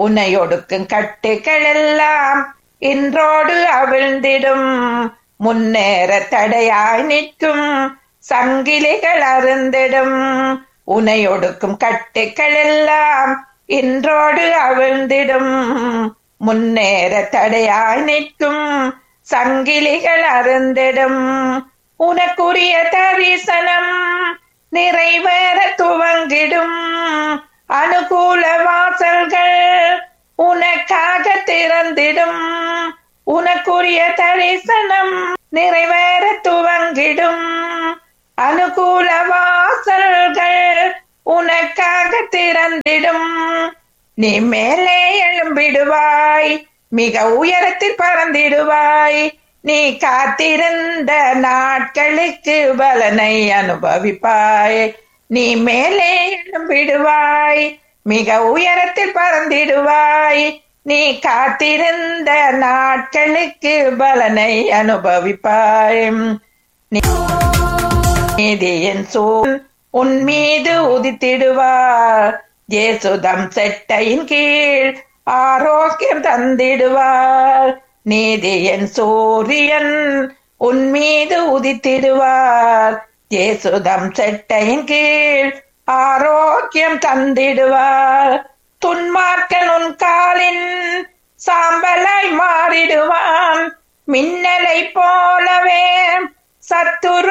உன்னை ஒடுக்கும் கட்டுகள் எல்லாம் இன்றோடு அவிழ்ந்திடும் முன்னேற தடையாய் நிற்கும் சங்கிலிகள் அருந்திடும் உன்னை ஒடுக்கும் கட்டுகள் எல்லாம் இன்றோடு அவிழ்ந்திடும் முன்னேற தடையாய் நிற்கும் சங்கிலிகள் அருந்திடும் உனக்குரிய தரிசனம் நிறைவேற துவங்கிடும் அனுகூல வாசல்கள் உனக்காக திறந்திடும் உனக்குரிய தரிசனம் நிறைவேற துவங்கிடும் அனுகூல வாசல்கள் உனக்காக திறந்திடும் நீ மேலே எழும்பிடுவாய் மிக உயரத்தில் பறந்திடுவாய் நீ காத்திருந்த நாட்களுக்கு பலனை அனுபவிப்பாய் நீ மேலே எழும்பிடுவாய் மிக உயரத்தில் பறந்திடுவாய் நீ காத்திருந்த நாட்களுக்கு பலனை அனுபவிப்பாய் நீதியின் சூழ் உன் மீது உதித்திடுவார் ஜேசுதம் செட்டையின் கீழ் ஆரோக்கியம் தந்திடுவார் நீதியின் சூரியன் உன் மீது உதித்திடுவார் ஜேசுதம் செட்டையின் கீழ் ஆரோக்கியம் தந்திடுவார் துன்மார்க்கன் உன் காலின் சாம்பலாய் மாறிடுவான் மின்னலை போலவே சத்துரு